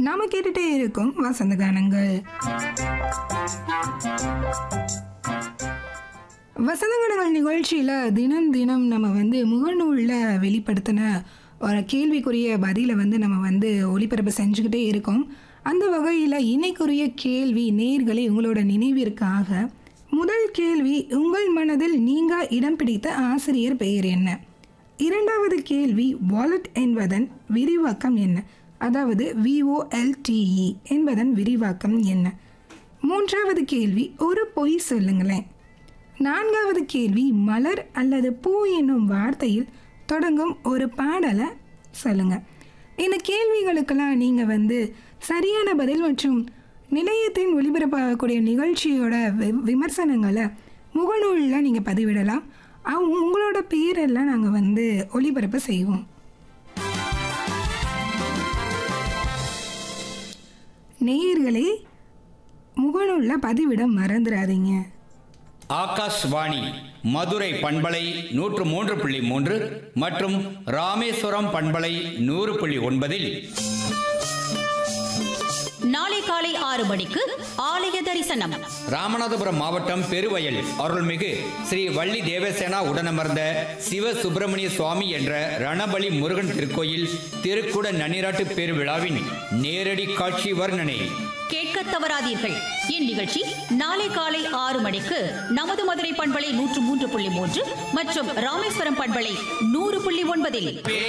நாம கேட்டுட்டே இருக்கும் வசந்த கானங்கள் வசந்த கானங்கள் நிகழ்ச்சியில் தினம் தினம் நம்ம வந்து முகநூலில் வெளிப்படுத்தின ஒரு கேள்விக்குரிய பதிலை வந்து நம்ம வந்து ஒளிபரப்பு செஞ்சுக்கிட்டே இருக்கோம் அந்த வகையில் இன்னைக்குரிய கேள்வி நேர்களை உங்களோட நினைவிற்காக முதல் கேள்வி உங்கள் மனதில் நீங்கள் இடம் பிடித்த ஆசிரியர் பெயர் என்ன இரண்டாவது கேள்வி வாலட் என்பதன் விரிவாக்கம் என்ன அதாவது விஓஎல்டிஇ என்பதன் விரிவாக்கம் என்ன மூன்றாவது கேள்வி ஒரு பொய் சொல்லுங்களேன் நான்காவது கேள்வி மலர் அல்லது பூ என்னும் வார்த்தையில் தொடங்கும் ஒரு பாடலை சொல்லுங்க இந்த கேள்விகளுக்கெல்லாம் நீங்கள் வந்து சரியான பதில் மற்றும் நிலையத்தின் ஒளிபரப்பாகக்கூடிய நிகழ்ச்சியோட வி- விமர்சனங்களை முகநூலில் நீங்கள் பதிவிடலாம் அவங்க உங்களோட பேரெல்லாம் நாங்கள் வந்து ஒளிபரப்பு செய்வோம் நேயர்களே முகநூலில் பதிவிட மறந்துடாதீங்க ஆகாஷ்வாணி மதுரை பண்பலை நூற்று மூன்று புள்ளி மூன்று மற்றும் ராமேஸ்வரம் பண்பலை நூறு புள்ளி ஒன்பதில் நாளை காலை ஆறு மணிக்கு ஆலய தரிசனம் ராமநாதபுரம் மாவட்டம் பெருவயல் அருள்மிகு ஸ்ரீ வள்ளி தேவசேனா உடனமர்ந்த சிவ சுப்பிரமணிய சுவாமி என்ற ரணபலி முருகன் திருக்கோயில் திருக்குட நன்னிராட்டு பெருவிழாவின் நேரடி காட்சி வர்ணனை கேட்க தவறாதீர்கள் இந்நிகழ்ச்சி நாளை காலை ஆறு மணிக்கு நமது மதுரை பண்பலை நூற்று மூன்று புள்ளி மூன்று மற்றும் ராமேஸ்வரம் பண்பலை நூறு புள்ளி ஒன்பதில்